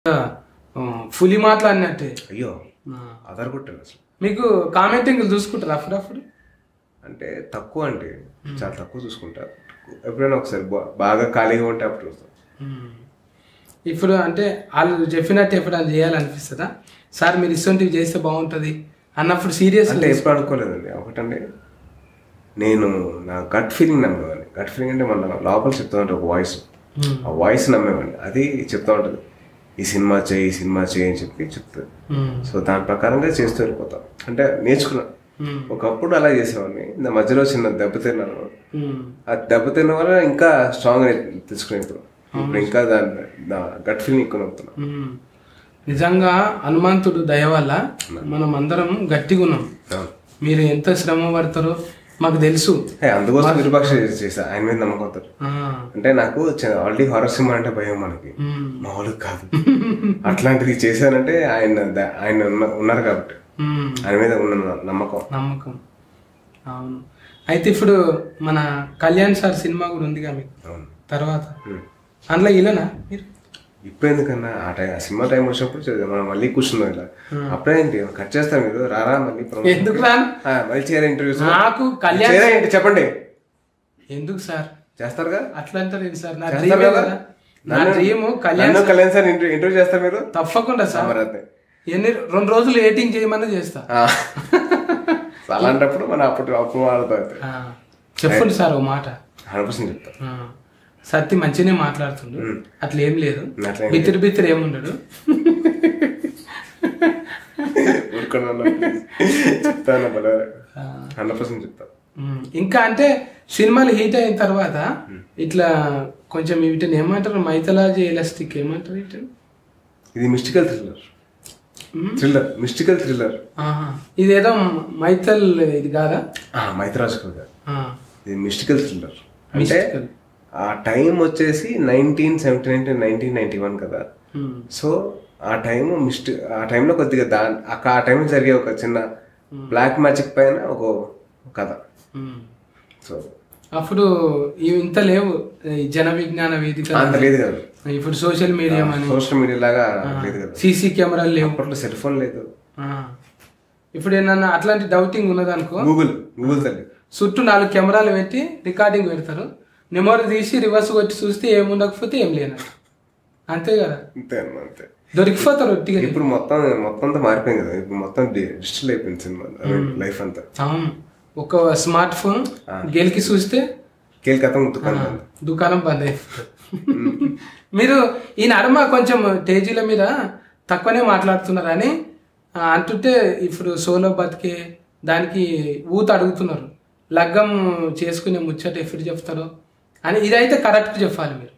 ఫులి మాట్లాడినట్టే అయ్యో ఆ. అదరగొట్టాను అసలు మీకు కామెంటింగ్ చూసుకుంటారు అప్పుడప్పుడు అంటే తక్కువ అంటే చాలా తక్కువ చూసుకుంటా ఎప్పుడైనా ఒకసారి బా- బాగా ఖాళీగా ఉంటే అప్పుడు చూస్తాను ఉమ్. ఇప్పుడు అంటే వాళ్ళు చెప్పినట్టు ఎప్పుడైనా చేయాలనిపిస్తుందా సార్ మీరు ఇటువంటివి చేస్తే బాగుంటుంది అన్నప్పుడు సీరియస్ అంటే ఎప్పుడు అనుకోలేదండి ఒకటండి నేను నా గట్ ఫీలింగ్ నమ్మేవాడిని గట్ ఫీలింగ్ అంటే మన లోపల చెప్తా ఉంటే ఒక వాయిస్ ఆ వాయిస్ నమ్మేవాడిని అది చెప్తా ఉంటుంది ఈ సినిమా చేయి ఈ సినిమా చేయి అని చెప్పి చెప్తుంది సో దాని ప్రకారంగా చేస్తూ వెళ్ళిపోతాం అంటే నేర్చుకున్నా ఒకప్పుడు అలా చేసేవాడిని இந்த మధ్యలో చిన్న దెబ్బతిన్నాను ఆ దెబ్బతిన్న వల్ల ఇంకా స్ట్రాంగ్ తెలుసుకునే ఇప్పుడు ఇప్పుడు ఇంకా దాని గట్ ఫీలింగ్ ఎక్కువ నమ్ముతున్నా నిజంగా హనుమంతుడు దయ వల్ల మనం అందరం గట్టిగా ఉన్నాం అవును. మీరు ఎంత శ్రమ పడతారో మాకు తెలుసు హే, అందుకోసం విరూపాక్ష చేసా ఆయన మీద నమ్మకం అవుతారు ఆ, అంటే నాకు ఆల్రెడీ హారర్ సినిమా అంటే భయం మనకి ఉమ్, మామూలుగా కాదు అట్లాంటిది చేశానంటే ఆయన ద- ఆయన ఉన్న- ఉన్నారు కాబట్టి ఉమ్, ఆయన మీద ఉన్న నమ్మకం నమ్మకం అవును అయితే ఇప్పుడు మన కళ్యాణ్ సార్ సినిమా కూడా ఉందిగా మీకు అవును తర్వాత ఉమ్. అందులో ఇలానా మీరు ఇప్పుడు ఎందుకన్నా ఆ టైం ఆ సినిమా టైం వచ్చినప్పుడు చదివాం. మనం మళ్ళీ కూర్చున్నాం ఇలా అప్పుడే ఏంటి కట్ చేస్తాం మీరు రారా మళ్ళీ promotion. ఎందుకు రాను ఆ, మళ్ళీ చేయరా ఇంటర్వ్యూస్ నాకు కళ్యాణ్ చేయరా ఏంటి చెప్పండి ఎందుకు సార్ చేస్తారుగా అట్లా అంటారు సార్ నా చేస్తారు డ్రీమ్ కదా? కదా నా డ్రీమ్ కళ్యాణ్ నన్ను కళ్యాణ్ సార్ ఇంటర్వ్యూ ఇంటర్వ్యూ చేస్తారు మీరు తప్పకుండా సార్ మరి అదే. ఎన్ని రెండు రోజులు ఎయిటింగ్ చేయమని చేస్తా ఆ. అలాంటప్పుడు మనం అప్పుడు అప్పుడు వాడతాం ఆ, చెప్పండి సార్ ఓ మాట హండ్రెడ్ పర్సెంట్ చెప్తా ఆ, సత్తి మంచిగానే మాట్లాడుతుండు అట్లా ఏం లేదు అట్లా ఏం బిత్తిరి బిత్తిరి ఏముండడు ఊరుకున్నాను చెప్తాను భలే హండ్రెడ్ పర్సెంట్ చెప్తా ఉమ్, ఇంకా అంటే సినిమాలు హీట్ అయిన తర్వాత ఇట్లా కొంచెం వీటిని ఏమంటారు మైథలాజీ ఎలాస్టిక్ ఏమంటారు వీటిని ఇది mystical thriller thriller mystical thriller ఆహా. ఇదేదో మైథల్ ఇది కాదా మైత్రాజ్ గారు ఆ, ఇది మిస్టికల్ థ్రిల్లర్ అంటే Mystical. ఆ టైం వచ్చేసి nineteen seventy nine nineteen ninety one కదా ఉమ్, సో ఆ టైం మిస్టి ఆ టైంలో కొద్దిగా దా అక్క ఆ టైంలో జరిగే ఒక చిన్న బ్లాక్ మ్యాజిక్ పైన ఒక కథ ఉమ్. సో అప్పుడు ఇవి ఇంత లేవు ఈ జన విజ్ఞాన వేదిక అంత లేదు కదా ఇప్పుడు సోషల్ మీడియా అని సోషల్ మీడియా లాగా లేదు కదా సీసీ కెమెరాలు లేవు అప్పట్లో సెల్ ఫోన్ లేదు ఆ. ఇప్పుడు ఏమన్నా అట్లాంటి డౌటింగ్ ఉన్నదనుకో గూగుల్ గూగుల్ తల్లి చుట్టూ నాలుగు కెమెరాలు పెట్టి రికార్డింగ్ పెడతారు నెమరు తీసి రివర్స్ కొట్టి చూస్తే ఏముండకపోతే ఏం లేను అంతే కదా అంతే అన్న అంతే దొరికిపోతారు ఒట్టిగా ఇప్పుడు మొత్తం మొత్తం అంతా మారిపోయింది కదా ఇప్పుడు మొత్తం డి- డిజిటల్ అయిపోయింది సినిమా లైఫ్ అంతా అవును ఒక స్మార్ట్ ఫోన్ గెలికి చూస్తే కేల్కతం దుకాణం ఆ, దుకాణం బంద్ అయిపోతుంది మీరు ఈ నడుమ కొంచెం తేజీల మీద తక్కువనే మాట్లాడుతున్నారని ఆ, అంటుంటే ఇప్పుడు సోలో బతికే దానికి ఊత అడుగుతున్నారు లగ్గం చేసుకునే ముచ్చట ఎప్పుడు చెప్తారో అని ఇదైతే కరెక్ట్ చెప్పాలి మీరు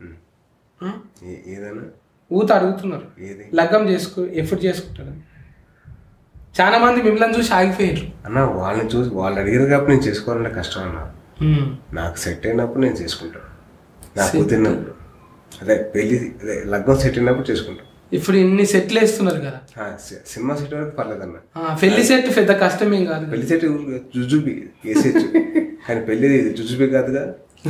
ఆ? ఏ- ఏదైనా ఊత అడుగుతున్నారు ఏది లగ్గం చేసుకు ఎప్పుడు చేసుకుంటారు చాలా మంది మిమ్మల్ని చూసి ఆగిపోయారు అన్న వాళ్ళని చూసి వాళ్ళు అడిగారు కాబట్టి నేను చేసుకోవాలంటే కష్టం అన్న ఉమ్. నాకు సెట్ అయినప్పుడు నేను చేసుకుంటాను నాకు కుదిరినప్పుడు అదే పెళ్లి అదే లగ్గం సెట్ అయినప్పుడు చేసుకుంటాను ఇప్పుడు ఇన్ని సెట్లు వేస్తున్నారు కదా ఆ, సి- సినిమా సెట్ వరకు పర్లేదన్న ఆ, పెళ్లి సెట్ పెద్ద కష్టమేం కాదు కదా. పెళ్లి సెట్ జుజుబి వేసేయచ్చు కానీ పెళ్లి జుజుబి కాదుగా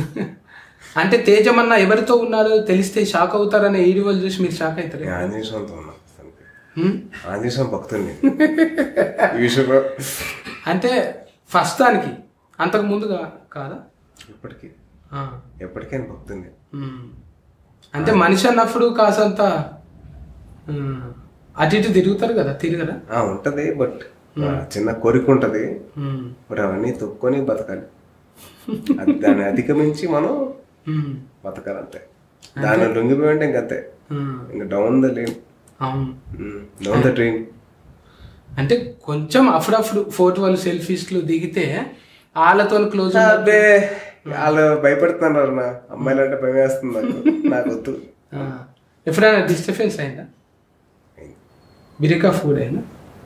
అంటే తేజమన్న ఎవరితో ఉన్నారో తెలిస్తే షాక్ అవుతారనే ఈడియోలు చూసి మీరు షాక్ అవుతారు నేను ఆంజనేయ స్వామితో ఉన్నా ప్రస్తుతానికి. హ్మ్? ఆంజనేయ స్వామి భక్తుని నేను. ఈ విషయంలో అంటే ఫస్ట్ దానికి అంతకు ముందుగా కాదా ఇప్పటికీ ఆ. ఎప్పటికైనా భక్తుని హ్మ్. అంటే మనిషి అన్నప్పుడు కాసంత హ్మ్, అటు ఇటు తిరుగుతారు కదా తిరగరా ఆ, ఉంటది బట్ ఆ, చిన్న కోరిక ఉంటది హ్మ్. బట్ అవన్నీ తొక్కొని బతకాలి అది- దాన్ని అధిగమించి మనం హ్మ్. బతకాలి అంతే దాన్ని లొంగిపోయి ఇంకంతే హ్మ్. ఇంకా డౌన్ ద లేన్ అవును డౌన్ ద డ్రీమ్ అంటే కొంచెం అప్పుడప్పుడు ఫోటోలు సెల్ఫీస్లు దిగితే వాళ్ళతో క్లోజ్ అబ్బే వాళ్ళు భయపడుతున్నారు నా అమ్మాయిలు అంటే భయం వేస్తుంది నాకు నాకు వద్దు ఎప్పుడైనా డిస్టర్బెన్స్ అయిందా బిరికా ఫుడ్ అయినా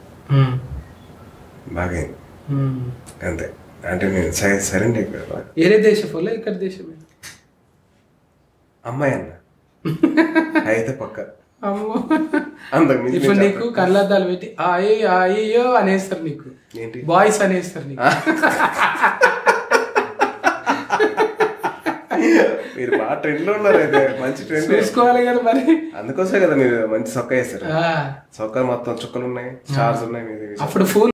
బాగా అయింది. అంతే అంటే నేను సరెండ్ అయిపోయా బాగా ఏరే దేశం వల్ల ఇక్కడ దేశమే అమ్మాయి అన్న అయితే పక్క అమ్మో అంతకు మించి ఇప్పుడు నేను నీకు కళ్ళద్దాలు పెట్టి అయ్యో అయ్యో అనేస్తారు నీకు చెప్పను. ఏంటి బాయ్స్ అనేస్తారు నీకు మీరు బాగా ట్రెండ్ లో ఉన్నారు అయితే మంచి ట్రెండ్ చూసుకోవాలి కదా మరి అందుకోసమే కదా మీరు మంచి సొక్క వేస్తారు ఆ, సొక్క మొత్తం చుక్కలు ఉన్నాయి స్టార్స్ ఉన్నాయి మీది అప్పుడు ఫుల్